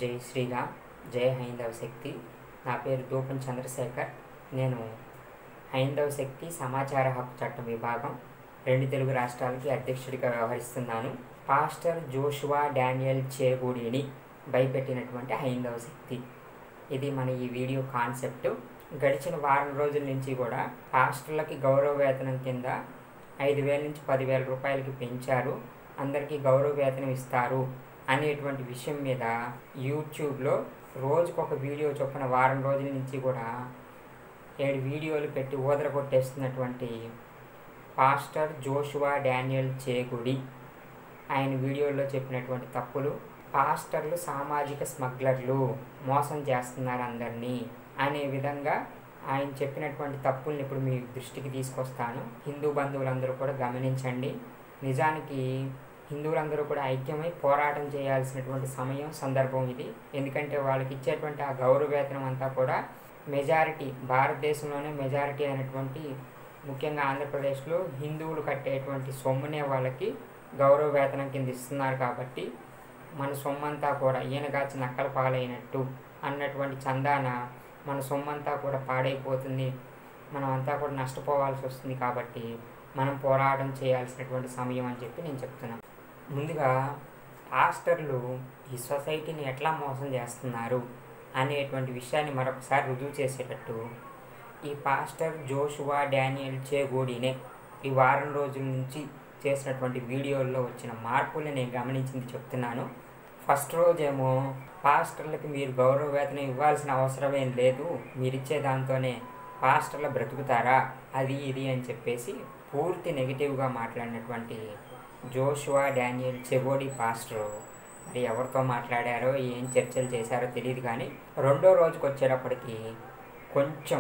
జై శ్రీరామ్ జై హైందవ శక్తి నా పేరు దూపం చంద్రశేఖర్ నేను హైందవ శక్తి సమాచార హక్కు చట్టం విభాగం రెండు తెలుగు రాష్ట్రాలకి అధ్యక్షుడిగా వ్యవహరిస్తున్నాను పాస్టర్ జోషువా డానియల్ చేగూడిని భయపెట్టినటువంటి హైందవ శక్తి ఇది మన ఈ వీడియో కాన్సెప్ట్ గడిచిన వారం రోజుల నుంచి కూడా పాస్టర్లకి గౌరవ వేతనం కింద ఐదు వేల నుంచి పదివేల రూపాయలకి పెంచారు అందరికీ గౌరవ వేతనం ఇస్తారు అనేటువంటి విషయం మీద యూట్యూబ్లో రోజుకొక వీడియో చొప్పున వారం రోజుల నుంచి కూడా ఏడు వీడియోలు పెట్టి ఊదర కొట్టేస్తున్నటువంటి పాస్టర్ జోషువా డానియల్ చేగుడి ఆయన వీడియోలో చెప్పినటువంటి తప్పులు పాస్టర్లు సామాజిక స్మగ్లర్లు మోసం చేస్తున్నారు అందరినీ అనే విధంగా ఆయన చెప్పినటువంటి తప్పుల్ని ఇప్పుడు మీ దృష్టికి తీసుకొస్తాను హిందూ బంధువులందరూ కూడా గమనించండి నిజానికి హిందువులందరూ కూడా ఐక్యమై పోరాటం చేయాల్సినటువంటి సమయం సందర్భం ఇది ఎందుకంటే వాళ్ళకి ఇచ్చేటువంటి ఆ గౌరవ వేతనం అంతా కూడా మెజారిటీ భారతదేశంలోనే మెజారిటీ అయినటువంటి ముఖ్యంగా ఆంధ్రప్రదేశ్లో హిందువులు కట్టేటువంటి సొమ్మునే వాళ్ళకి గౌరవ వేతనం కింద ఇస్తున్నారు కాబట్టి మన సొమ్మంతా కూడా ఈయనగాచి నక్కల పాలైనట్టు అన్నటువంటి చందాన మన సొమ్మంతా కూడా పాడైపోతుంది మనం అంతా కూడా నష్టపోవాల్సి వస్తుంది కాబట్టి మనం పోరాటం చేయాల్సినటువంటి సమయం అని చెప్పి నేను చెప్తున్నాను ముందుగా పాస్టర్లు ఈ సొసైటీని ఎట్లా మోసం చేస్తున్నారు అనేటువంటి విషయాన్ని మరొకసారి రుజువు చేసేటట్టు ఈ పాస్టర్ జోషువా డానియల్ చేగోడినే ఈ వారం రోజుల నుంచి చేసినటువంటి వీడియోల్లో వచ్చిన మార్పుల్ని నేను గమనించింది చెప్తున్నాను ఫస్ట్ రోజేమో పాస్టర్లకి మీరు గౌరవ వేతనం ఇవ్వాల్సిన అవసరమేం లేదు మీరు ఇచ్చే దాంతోనే పాస్టర్లు బ్రతుకుతారా అది ఇది అని చెప్పేసి పూర్తి నెగిటివ్గా మాట్లాడినటువంటి జోషువా డానియల్ చెబోడి పాస్టర్ మరి ఎవరితో మాట్లాడారో ఏం చర్చలు చేశారో తెలియదు కానీ రెండో రోజుకి వచ్చేటప్పటికి కొంచెం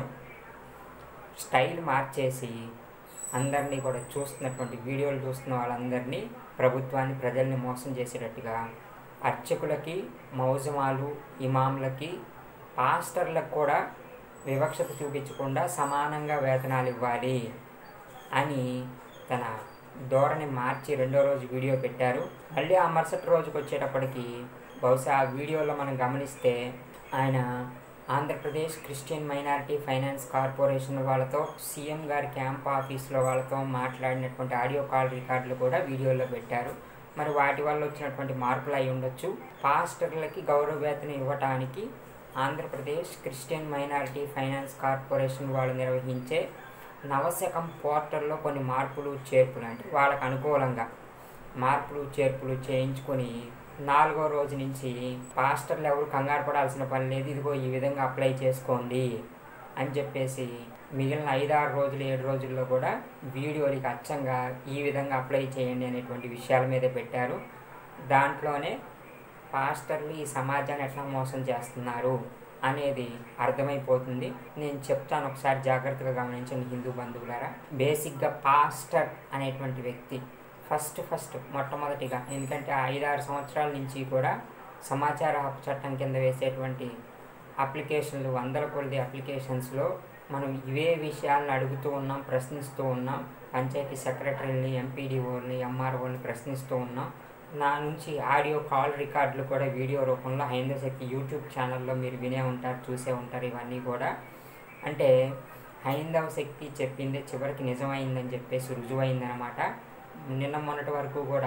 స్టైల్ మార్చేసి అందరినీ కూడా చూస్తున్నటువంటి వీడియోలు చూస్తున్న వాళ్ళందరినీ ప్రభుత్వాన్ని ప్రజల్ని మోసం చేసేటట్టుగా అర్చకులకి మౌజమాలు ఇమాంలకి పాస్టర్లకు కూడా వివక్షత చూపించకుండా సమానంగా వేతనాలు ఇవ్వాలి అని తన ధోరణి మార్చి రెండో రోజు వీడియో పెట్టారు మళ్ళీ ఆ మరుసటి రోజుకి వచ్చేటప్పటికి బహుశా ఆ వీడియోలో మనం గమనిస్తే ఆయన Andhra Pradesh Christian minority finance corporation వాళ్ళతో సీఎం గారి క్యాంప్ ఆఫీస్లో వాళ్ళతో మాట్లాడినటువంటి ఆడియో కాల్ రికార్డులు కూడా వీడియోలో పెట్టారు మరి వాటి వల్ల వచ్చినటువంటి మార్పులు అయి ఉండొచ్చు పాస్టర్లకి గౌరవ వేతనం ఇవ్వటానికి Andhra Pradesh Christian minority finance corporation వాళ్ళు నిర్వహించే నవశకం పోర్టల్లో కొన్ని మార్పులు చేర్పులు అంటే వాళ్ళకు అనుకూలంగా మార్పులు చేర్పులు చేయించుకొని నాలుగో రోజు నుంచి పాస్టర్లు ఎవరు కంగారు పడాల్సిన పని లేదు ఇదిగో ఈ విధంగా అప్లై చేసుకోండి అని చెప్పేసి మిగిలిన ఐదారు రోజులు ఏడు రోజుల్లో కూడా వీడియోలకి అచ్చంగా ఈ విధంగా అప్లై చేయండి అనేటువంటి విషయాల మీద పెట్టారు దాంట్లోనే పాస్టర్లు ఈ సమాజాన్ని ఎట్లా మోసం చేస్తున్నారు అనేది అర్థమైపోతుంది నేను చెప్తాను ఒకసారి జాగ్రత్తగా గమనించండి హిందూ బంధువులారా బేసిక్గా పాస్టర్ అనేటువంటి వ్యక్తి ఫస్ట్ ఫస్ట్ మొట్టమొదటిగా ఎందుకంటే ఐదారు సంవత్సరాల నుంచి కూడా సమాచార హక్కు చట్టం కింద వేసేటువంటి అప్లికేషన్లు వందల కొలది అప్లికేషన్స్లో మనం ఇవే విషయాలను అడుగుతూ ఉన్నాం ప్రశ్నిస్తూ ఉన్నాం పంచాయతీ సెక్రటరీని ఎంపీడీఓని ఎంఆర్ఓని ప్రశ్నిస్తూ ఉన్నాం నా నుంచి ఆడియో కాల్ రికార్డులు కూడా వీడియో రూపంలో హైందవ శక్తి యూట్యూబ్ ఛానల్లో మీరు వినే ఉంటారు చూసే ఉంటారు ఇవన్నీ కూడా అంటే హైందవ శక్తి చెప్పిందే చివరికి నిజమైందని చెప్పేసి రుజువైందనమాట నిన్న మొన్నటి వరకు కూడా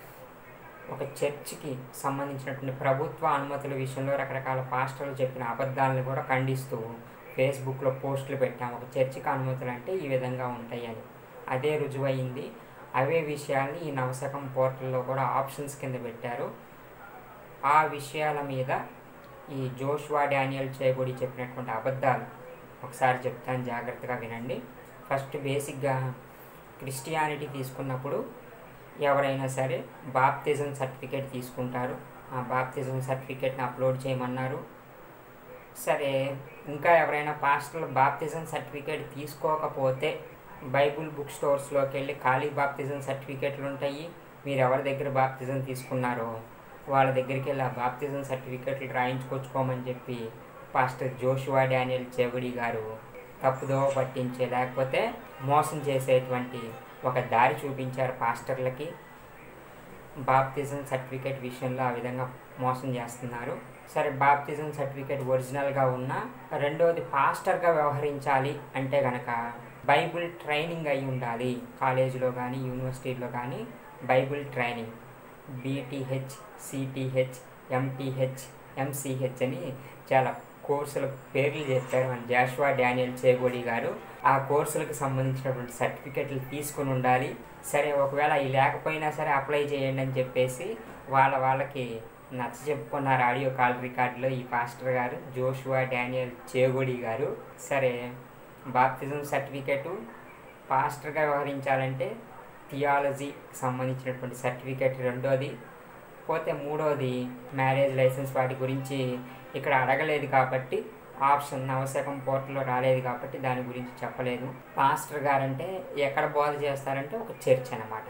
ఒక చర్చికి సంబంధించినటువంటి ప్రభుత్వ అనుమతుల విషయంలో రకరకాల పాస్టర్లు చెప్పిన అబద్ధాలను కూడా ఖండిస్తూ ఫేస్బుక్లో పోస్టులు పెట్టాం ఒక చర్చికి అనుమతులు అంటే ఈ విధంగా ఉంటాయి అని అదే రుజువైంది అవే విషయాల్ని ఈ నవశకం పోర్టల్లో కూడా ఆప్షన్స్ కింద పెట్టారు ఆ విషయాల మీద ఈ జోష్వా డానియల్ చేగుడి చెప్పినటువంటి అబద్ధాలు ఒకసారి చెప్తాను జాగ్రత్తగా వినండి ఫస్ట్ బేసిక్గా క్రిస్టియానిటీ తీసుకున్నప్పుడు ఎవరైనా సరే బాప్తిజం సర్టిఫికేట్ తీసుకుంటారు ఆ బాప్తిజం సర్టిఫికేట్ని అప్లోడ్ చేయమన్నారు సరే ఇంకా ఎవరైనా పాస్టర్లు బాప్తిజం సర్టిఫికేట్ తీసుకోకపోతే బైబుల్ బుక్ స్టోర్స్లోకి వెళ్ళి ఖాళీ బాప్తిజం సర్టిఫికేట్లు ఉంటాయి మీరు ఎవరి దగ్గర బాప్తిజం తీసుకున్నారో వాళ్ళ దగ్గరికి వెళ్ళి ఆ బాప్తిజం సర్టిఫికేట్లు రాయించుకొచ్చుకోమని చెప్పి పాస్టర్ జోషువా డానియల్ చెవిడి గారు తప్పుదో పట్టించే లేకపోతే మోసం చేసేటువంటి ఒక దారి చూపించారు పాస్టర్లకి బాప్తిజం సర్టిఫికేట్ విషయంలో ఆ విధంగా మోసం చేస్తున్నారు సరే బాప్తిజం సర్టిఫికేట్ ఒరిజినల్గా ఉన్నా రెండోది పాస్టర్గా వ్యవహరించాలి అంటే గనక బైబిల్ ట్రైనింగ్ అయి ఉండాలి కాలేజీలో కానీ యూనివర్సిటీలో కానీ Bible training BTH CTH MTH MCH అని చాలా కోర్సుల పేర్లు చెప్పారు మన జాషువా డానియల్ చేగోడి గారు ఆ కోర్సులకు సంబంధించినటువంటి సర్టిఫికెట్లు తీసుకుని ఉండాలి సరే ఒకవేళ అవి లేకపోయినా సరే అప్లై చేయండి అని చెప్పేసి వాళ్ళ వాళ్ళకి నచ్చ చెప్పుకున్నారు ఆడియో కాల్ రికార్డులో ఈ పాస్టర్ గారు జోషువా డానియల్ చేగోడి గారు సరే బాప్తిజం సర్టిఫికెటు పాస్టర్గా వ్యవహరించాలంటే థియాలజీకి సంబంధించినటువంటి సర్టిఫికెట్ రెండోది పోతే మూడోది మ్యారేజ్ లైసెన్స్ వాటి గురించి ఇక్కడ అడగలేదు కాబట్టి ఆప్షన్ నవశకం పోర్టల్లో రాలేదు కాబట్టి దాని గురించి చెప్పలేదు పాస్టర్ గారంటే ఎక్కడ బోధ చేస్తారంటే ఒక చర్చ్ అనమాట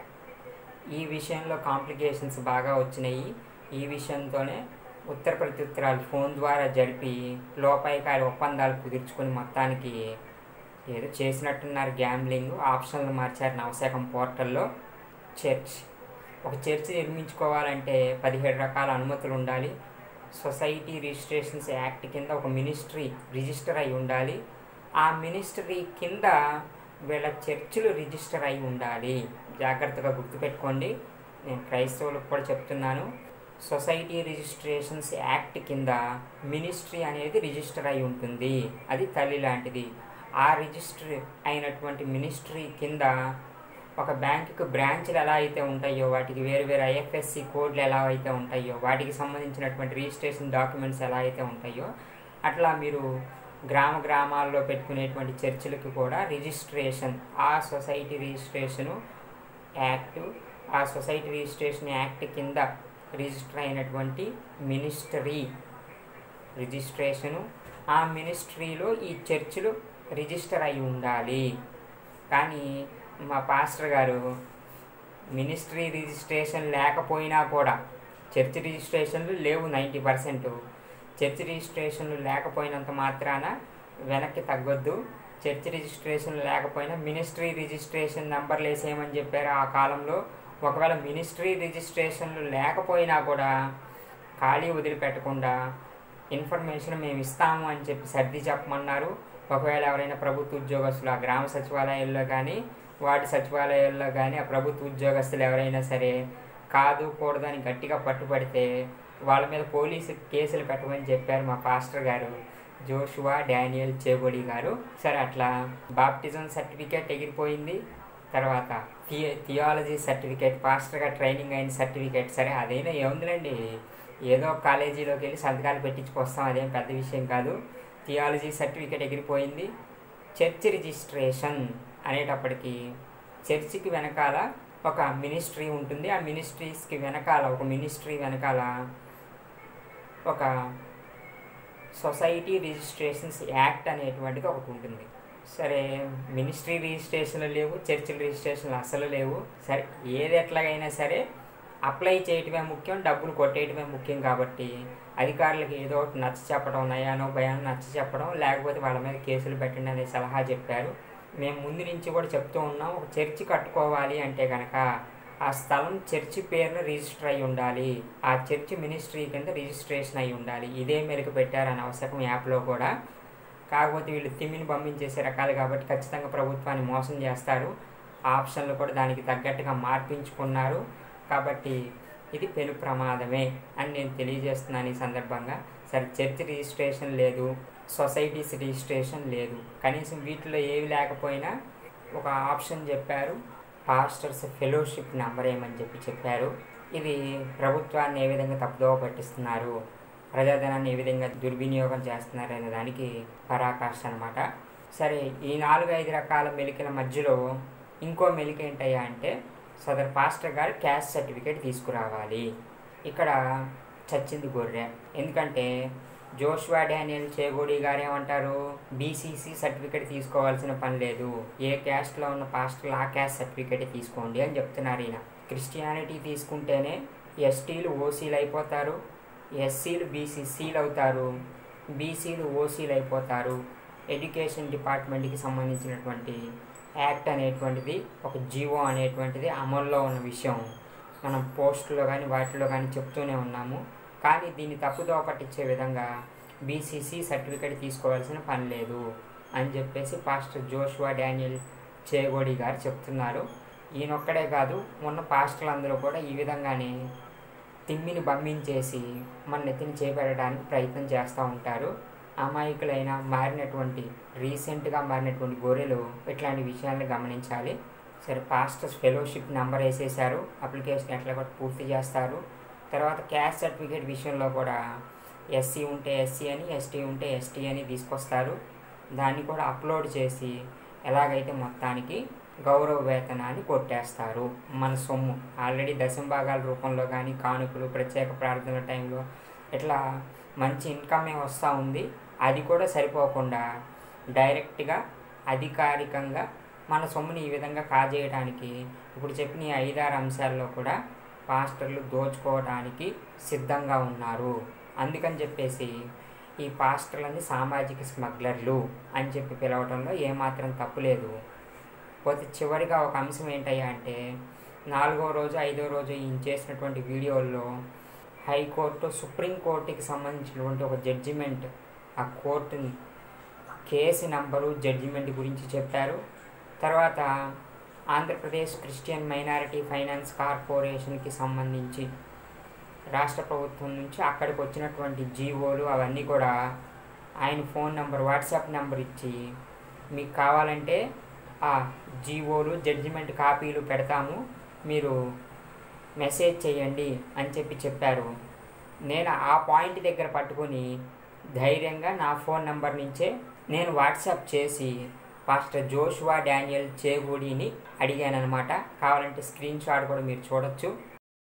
ఈ విషయంలో కాంప్లికేషన్స్ బాగా వచ్చినాయి ఈ విషయంతోనే ఉత్తర ప్రత్యుత్తరాలు ఫోన్ ద్వారా జరిపి లోపాయికారి ఒప్పందాలు కుదుర్చుకుని మొత్తానికి ఏదో చేసినట్టున్నారు గ్యాంబ్లింగ్ ఆప్షన్లు మార్చారు నవశకం పోర్టల్లో చర్చ్ ఒక చర్చ్ నిర్మించుకోవాలంటే పదిహేడు రకాల అనుమతులు ఉండాలి సొసైటీ రిజిస్ట్రేషన్స్ యాక్ట్ కింద ఒక మినిస్ట్రీ రిజిస్టర్ అయి ఉండాలి ఆ మినిస్ట్రీ కింద వీళ్ళ చర్చిలు రిజిస్టర్ అయి ఉండాలి జాగ్రత్తగా గుర్తుపెట్టుకోండి నేను క్రైస్తవులకు కూడా చెప్తున్నాను సొసైటీ రిజిస్ట్రేషన్స్ యాక్ట్ కింద మినిస్ట్రీ అనేది రిజిస్టర్ అయి ఉంటుంది అది తల్లి లాంటిది ఆ రిజిస్టర్ అయినటువంటి మినిస్ట్రీ కింద ఒక బ్యాంకుకు బ్రాంచ్లు ఎలా అయితే ఉంటాయో వాటికి వేరు వేరు ఐఎఫ్ఎస్సి కోడ్లు ఎలా అయితే ఉంటాయో వాటికి సంబంధించినటువంటి రిజిస్ట్రేషన్ డాక్యుమెంట్స్ ఎలా అయితే ఉంటాయో అట్లా మీరు గ్రామ గ్రామాల్లో పెట్టుకునేటువంటి చర్చిలకు కూడా రిజిస్ట్రేషన్ ఆ సొసైటీ రిజిస్ట్రేషను యాక్ట్ ఆ సొసైటీ రిజిస్ట్రేషన్ యాక్ట్ కింద రిజిస్టర్ అయినటువంటి మినిస్టరీ రిజిస్ట్రేషను ఆ మినిస్ట్రీలో ఈ చర్చిలు రిజిస్టర్ అయి ఉండాలి కానీ మా పాస్టర్ గారు మినిస్ట్రీ రిజిస్ట్రేషన్ లేకపోయినా కూడా చర్చ్ రిజిస్ట్రేషన్లు లేవు నైంటీ పర్సెంట్ చర్చ్ రిజిస్ట్రేషన్లు లేకపోయినంత మాత్రాన వెనక్కి తగ్గొద్దు చర్చ్ రిజిస్ట్రేషన్ లేకపోయినా మినిస్ట్రీ రిజిస్ట్రేషన్ నెంబర్లు వేసేయమని చెప్పారు ఆ కాలంలో ఒకవేళ మినిస్ట్రీ రిజిస్ట్రేషన్లు లేకపోయినా కూడా ఖాళీ వదిలిపెట్టకుండా ఇన్ఫర్మేషన్ మేము ఇస్తాము అని చెప్పి సర్ది చెప్పమన్నారు ఒకవేళ ఎవరైనా ప్రభుత్వ ఉద్యోగస్తులు ఆ గ్రామ సచివాలయాల్లో కానీ వార్డు సచివాలయాల్లో కానీ ఆ ప్రభుత్వ ఉద్యోగస్తులు ఎవరైనా సరే కాదు కూడదని గట్టిగా పట్టుబడితే వాళ్ళ మీద పోలీసు కేసులు పెట్టమని చెప్పారు మా పాస్టర్ గారు జోషువా డానియల్ చేగొడి గారు సరే అట్లా బాప్టిజం సర్టిఫికేట్ ఎగిరిపోయింది తర్వాత థియ థియాలజీ సర్టిఫికేట్ పాస్టర్గా ట్రైనింగ్ అయిన సర్టిఫికేట్ సరే అదైనా ఏముందిలేండి ఏదో ఒక కాలేజీలోకి వెళ్ళి సంతకాలు పెట్టించుకొస్తాం అదేం పెద్ద విషయం కాదు థియాలజీ సర్టిఫికేట్ ఎగిరిపోయింది చర్చ్ రిజిస్ట్రేషన్ అనేటప్పటికి చర్చికి వెనకాల ఒక మినిస్ట్రీ ఉంటుంది ఆ మినిస్ట్రీస్కి వెనకాల ఒక మినిస్ట్రీ వెనకాల ఒక సొసైటీ రిజిస్ట్రేషన్స్ యాక్ట్ అనేటువంటిది ఒకటి ఉంటుంది సరే మినిస్ట్రీ రిజిస్ట్రేషన్లు లేవు చర్చిల రిజిస్ట్రేషన్లు అసలు లేవు సరే ఏది ఎట్లాగైనా సరే అప్లై చేయటమే ముఖ్యం డబ్బులు కొట్టేయటమే ముఖ్యం కాబట్టి అధికారులకు ఏదో ఒకటి నచ్చ చెప్పడం నయానో భయాన్ని నచ్చ చెప్పడం లేకపోతే వాళ్ళ మీద కేసులు పెట్టండి అనే సలహా చెప్పారు మేము ముందు నుంచి కూడా చెప్తూ ఉన్నాం ఒక చర్చి కట్టుకోవాలి అంటే కనుక ఆ స్థలం చర్చి పేరున రిజిస్టర్ అయి ఉండాలి ఆ చర్చి మినిస్ట్రీ కింద రిజిస్ట్రేషన్ అయి ఉండాలి ఇదే మెరుగు పెట్టారని అవసరం యాప్లో కూడా కాకపోతే వీళ్ళు తిమ్మిని పంపించేసే రకాలు కాబట్టి ఖచ్చితంగా ప్రభుత్వాన్ని మోసం చేస్తారు ఆప్షన్లు కూడా దానికి తగ్గట్టుగా మార్పించుకున్నారు కాబట్టి ఇది పెను ప్రమాదమే అని నేను తెలియజేస్తున్నాను ఈ సందర్భంగా సరే చర్చ్ రిజిస్ట్రేషన్ లేదు సొసైటీస్ రిజిస్ట్రేషన్ లేదు కనీసం వీటిలో ఏవి లేకపోయినా ఒక ఆప్షన్ చెప్పారు పాస్టర్స్ ఫెలోషిప్ నెంబర్ ఏమని చెప్పి చెప్పారు ఇది ప్రభుత్వాన్ని ఏ విధంగా తప్పుదోవ పట్టిస్తున్నారు ప్రజాధనాన్ని ఏ విధంగా దుర్వినియోగం చేస్తున్నారు అనే దానికి పరాకాష్ట అనమాట సరే ఈ నాలుగు ఐదు రకాల మెలికల మధ్యలో ఇంకో మెలిక ఏంటయ్యా అంటే సదర్ పాస్టర్ గారు క్యాస్ట్ సర్టిఫికేట్ తీసుకురావాలి ఇక్కడ చచ్చింది గొర్రె ఎందుకంటే జోషువా డానియల్ చేగోడి గారు ఏమంటారు బీసీసీ సర్టిఫికేట్ తీసుకోవాల్సిన పని లేదు ఏ క్యాస్ట్లో ఉన్న పాస్టర్లు ఆ క్యాస్ట్ సర్టిఫికేట్ తీసుకోండి అని చెప్తున్నారు ఈయన క్రిస్టియానిటీ తీసుకుంటేనే ఎస్టీలు ఓసీలు అయిపోతారు ఎస్సీలు బీసీసీలు అవుతారు బీసీలు ఓసీలు అయిపోతారు ఎడ్యుకేషన్ డిపార్ట్మెంట్కి సంబంధించినటువంటి యాక్ట్ అనేటువంటిది ఒక జీవో అనేటువంటిది అమల్లో ఉన్న విషయం మనం పోస్టులో కానీ వాటిలో కానీ చెప్తూనే ఉన్నాము కానీ దీన్ని తప్పుదో పట్టించే విధంగా బీసీసీ సర్టిఫికేట్ తీసుకోవాల్సిన పని లేదు అని చెప్పేసి పాస్టర్ జోషువా డానియల్ చేగోడి గారు చెప్తున్నారు ఈయనొక్కడే కాదు ఉన్న పాస్టర్లు అందరూ కూడా ఈ విధంగానే తిమ్మిని బంధించేసి మన నెత్తిని చేపెట్టడానికి ప్రయత్నం చేస్తూ ఉంటారు అమాయకులైన మారినటువంటి రీసెంట్గా మారినటువంటి గొర్రెలు ఇట్లాంటి విషయాలను గమనించాలి సరే పాస్టర్స్ ఫెలోషిప్ నెంబర్ వేసేసారు అప్లికేషన్ ఎట్లా కూడా పూర్తి చేస్తారు తర్వాత క్యాస్ట్ సర్టిఫికేట్ విషయంలో కూడా ఎస్సీ ఉంటే ఎస్సీ అని ఎస్టీ ఉంటే ఎస్టీ అని తీసుకొస్తారు దాన్ని కూడా అప్లోడ్ చేసి ఎలాగైతే మొత్తానికి గౌరవ వేతనాన్ని కొట్టేస్తారు మన సొమ్ము ఆల్రెడీ దశంభాగాల రూపంలో కానీ కానుకలు ప్రత్యేక ప్రార్థనల టైంలో ఇట్లా మంచి ఇన్కమే వస్తూ ఉంది అది కూడా సరిపోకుండా డైరెక్ట్గా అధికారికంగా మన సొమ్ముని ఈ విధంగా కాజేయడానికి ఇప్పుడు చెప్పిన ఈ ఐదారు అంశాల్లో కూడా పాస్టర్లు దోచుకోవడానికి సిద్ధంగా ఉన్నారు అందుకని చెప్పేసి ఈ పాస్టర్లని సామాజిక స్మగ్లర్లు అని చెప్పి పిలవడంలో ఏమాత్రం తప్పులేదు పోతే చివరిగా ఒక అంశం ఏంటయ్యా అంటే నాలుగో రోజు ఐదో రోజు ఈయన చేసినటువంటి వీడియోల్లో హైకోర్టు సుప్రీంకోర్టుకి సంబంధించినటువంటి ఒక జడ్జిమెంట్ ఆ కోర్టుని కేసు నంబరు జడ్జిమెంట్ గురించి చెప్పారు తర్వాత ఆంధ్రప్రదేశ్ క్రిస్టియన్ మైనారిటీ ఫైనాన్స్ కార్పొరేషన్కి సంబంధించి రాష్ట్ర ప్రభుత్వం నుంచి అక్కడికి వచ్చినటువంటి జీవోలు అవన్నీ కూడా ఆయన ఫోన్ నెంబర్ వాట్సాప్ నెంబర్ ఇచ్చి మీకు కావాలంటే ఆ జీవోలు జడ్జిమెంట్ కాపీలు పెడతాము మీరు మెసేజ్ చేయండి అని చెప్పి చెప్పారు నేను ఆ పాయింట్ దగ్గర పట్టుకొని ధైర్యంగా నా ఫోన్ నెంబర్ నుంచే నేను వాట్సాప్ చేసి పాస్టర్ జోషువా డానియల్ చేగూడిని అడిగాను అనమాట కావాలంటే స్క్రీన్ షాట్ కూడా మీరు చూడొచ్చు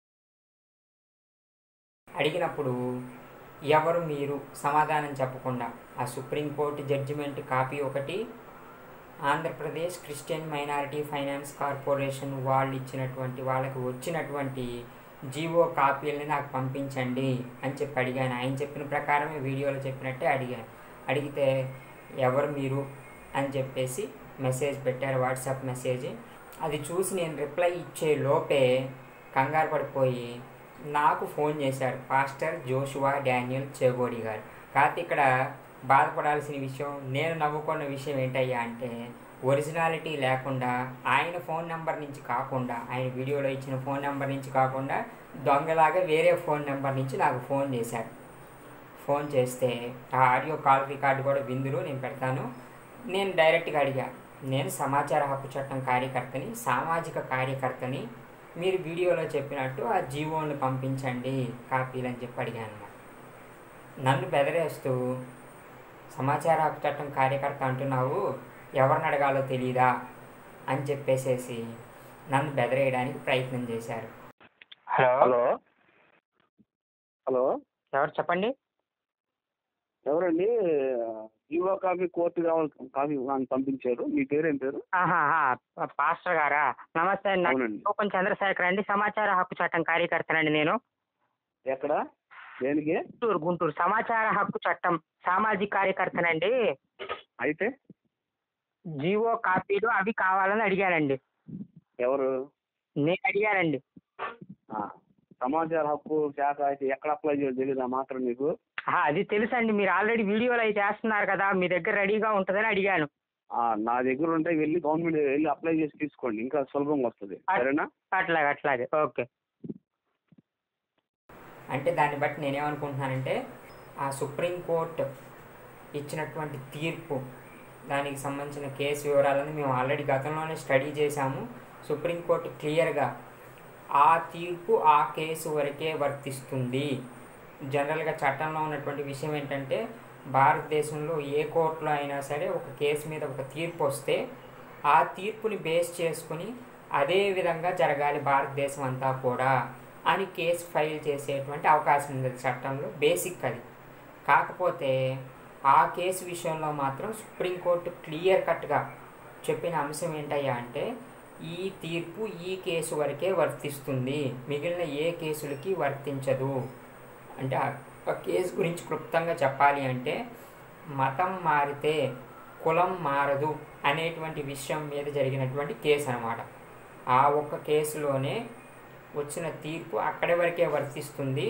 అడిగినప్పుడు ఎవరు మీరు సమాధానం చెప్పకుండా ఆ సుప్రీంకోర్టు జడ్జిమెంట్ కాపీ ఒకటి Andhra Pradesh Christian minority finance corporation వాళ్ళు ఇచ్చినటువంటి వాళ్ళకి వచ్చినటువంటి జీవో కాపీలని నాకు పంపించండి అని చెప్పి అడిగాను ఆయన చెప్పిన ప్రకారమే వీడియోలో చెప్పినట్టే అడిగాను అడిగితే ఎవరు మీరు అని చెప్పేసి మెసేజ్ పెట్టారు వాట్సాప్ మెసేజ్ అది చూసి నేను రిప్లై ఇచ్చే లోపే కంగారు పడిపోయి నాకు ఫోన్ చేశారు పాస్టర్ జోషువా డానియల్ చేగోడి గారు కాకపోతే ఇక్కడ బాధపడాల్సిన విషయం నేను నవ్వుకున్న విషయం ఏంటయ్యా అంటే ఒరిజినాలిటీ లేకుండా ఆయన ఫోన్ నెంబర్ నుంచి కాకుండా ఆయన వీడియోలో ఇచ్చిన ఫోన్ నెంబర్ నుంచి కాకుండా దొంగలాగా వేరే ఫోన్ నెంబర్ నుంచి నాకు ఫోన్ చేశారు ఫోన్ చేస్తే ఆ ఆడియో కాల్ రికార్డు కూడా విందులు నేను పెడతాను నేను డైరెక్ట్గా అడిగా నేను సమాచార హక్కు చట్టం కార్యకర్తని సామాజిక కార్యకర్తని మీరు వీడియోలో చెప్పినట్టు ఆ జీవోని పంపించండి కాపీలు అని చెప్పి అడిగాను అన్నమాట. నన్ను బెదరేస్తూ సమాచార హక్కు చట్టం కార్యకర్త అంటున్నావు ఎవరిని అడగాలో తెలీదా అని చెప్పేసేసి నన్ను బెదరేయడానికి ప్రయత్నం చేశారు హలో హలో హలో ఎవరు చెప్పండి ఎవరండి జీవో కాపీ కోర్టు కావాలి కాపీ నాకు పంపించారు మీ పేరేం పేరు ఆహాహా, పాస్టర్ గారా నమస్తే అండి అవునండి ఓపెన్ చంద్రశేఖర్ అండి సమాచార హక్కు చట్టం కార్యకర్తనండి నేను ఎక్కడ దేనికి గుంటూరు గుంటూరు సమాచార హక్కు చట్టం సామాజిక కార్యకర్తనండి అయితే జీవో కాపీలు అవి కావాలని అడిగానండి ఎవరు నేను అడిగానండి ఆ, సమాచార హక్కు శాఖ అయితే ఎక్కడ అప్లై చేయాలో తెలియదా మాత్రం మీకు ఆహా, అది తెలుసండి మీరు ఆల్రెడీ వీడియోలు అవి చేస్తున్నారు కదా మీ దగ్గర రెడీగా ఉంటుందని అడిగాను ఆ, నా దగ్గర ఉంటే వెళ్ళి గవర్నమెంట్ వెళ్ళి అప్లై చేసి తీసుకోండి ఇంకా సులభంగా వస్తుంది సరేనా అట్లాగే అట్లాగే ఓకే అంటే దాన్ని బట్టి నేనేమనుకుంటున్నానంటే ఆ సుప్రీంకోర్టు ఇచ్చినటువంటి తీర్పు దానికి సంబంధించిన కేసు వివరాలను మేము ఆల్రెడీ గతంలోనే స్టడీ చేశాము సుప్రీంకోర్టు క్లియర్గా ఆ తీర్పు ఆ కేసు వరకే వర్తిస్తుంది జనరల్గా చట్టంలో ఉన్నటువంటి విషయం ఏంటంటే భారతదేశంలో ఏ కోర్టులో అయినా సరే ఒక కేసు మీద ఒక తీర్పు వస్తే ఆ తీర్పుని బేస్ చేసుకుని అదే విధంగా జరగాలి భారతదేశం అంతా కూడా అని కేసు ఫైల్ చేసేటువంటి అవకాశం ఉంది చట్టంలో బేసిక్ అది కాకపోతే ఆ కేసు విషయంలో మాత్రం సుప్రీంకోర్టు క్లియర్ కట్గా చెప్పిన అంశం ఏంటయ్యా అంటే ఈ తీర్పు ఈ కేసు వరకే వర్తిస్తుంది మిగిలిన ఏ కేసులకి వర్తించదు అంటే ఆ- ఆ కేసు గురించి క్లుప్తంగా చెప్పాలి అంటే మతం మారితే కులం మారదు అనేటువంటి విషయం మీద జరిగినటువంటి కేసు అనమాట ఆ ఒక్క కేసులోనే వచ్చిన తీర్పు అక్కడి వరకే వర్తిస్తుంది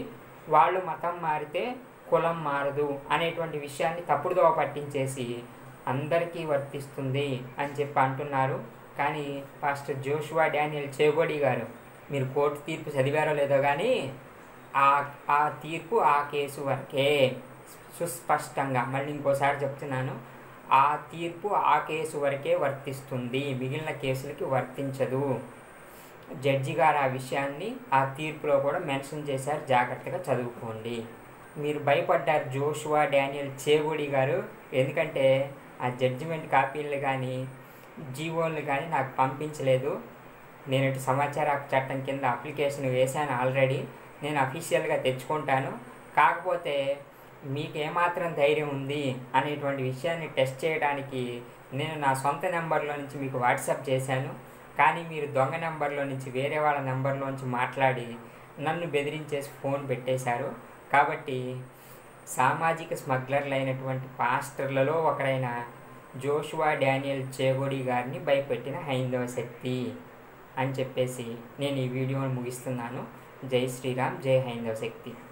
వాళ్ళు మతం మారితే కులం మారదు అనేటువంటి విషయాన్ని తప్పుడుదోవ పట్టించేసి అందరికీ వర్తిస్తుంది అని చెప్పి అంటున్నారు కానీ పాస్టర్ జోషువా డానియల్ చేగోడి గారు మీరు కోర్టు తీర్పు చదివారో లేదో కానీ ఆ ఆ తీర్పు ఆ కేసు వరకే సుస్పష్టంగా మళ్ళీ ఇంకోసారి చెప్తున్నాను ఆ తీర్పు ఆ కేసు వరకే వర్తిస్తుంది మిగిలిన కేసులకి వర్తించదు జడ్జి గారు ఆ విషయాన్ని ఆ తీర్పులో కూడా మెన్షన్ చేశారు జాగ్రత్తగా చదువుకోండి మీరు భయపడ్డారు జోషువా డానియల్ చేగూడి గారు ఎందుకంటే ఆ జడ్జిమెంట్ కాపీలు కానీ జీవోలు కానీ నాకు పంపించలేదు నేను ఇటు సమాచార హక్కు చట్టం కింద అప్లికేషన్ వేశాను ఆల్రెడీ నేను అఫీషియల్గా తెచ్చుకుంటాను కాకపోతే మీకు ఏమాత్రం ధైర్యం ఉంది అనేటువంటి విషయాన్ని టెస్ట్ చేయడానికి నేను నా సొంత నెంబర్లో నుంచి మీకు వాట్సాప్ చేశాను కానీ మీరు దొంగ నెంబర్లో నుంచి వేరే వాళ్ళ నెంబర్లోంచి మాట్లాడి నన్ను బెదిరించేసి ఫోన్ పెట్టేశారు కాబట్టి సామాజిక స్మగ్లర్లు అయినటువంటి పాస్టర్లలో ఒకరైన జోషువా డానియల్ చేగోడి గారిని భయపెట్టిన హైందవ శక్తి అని చెప్పేసి నేను ఈ వీడియోని ముగిస్తున్నాను జై శ్రీరామ్ జై హైందవ శక్తి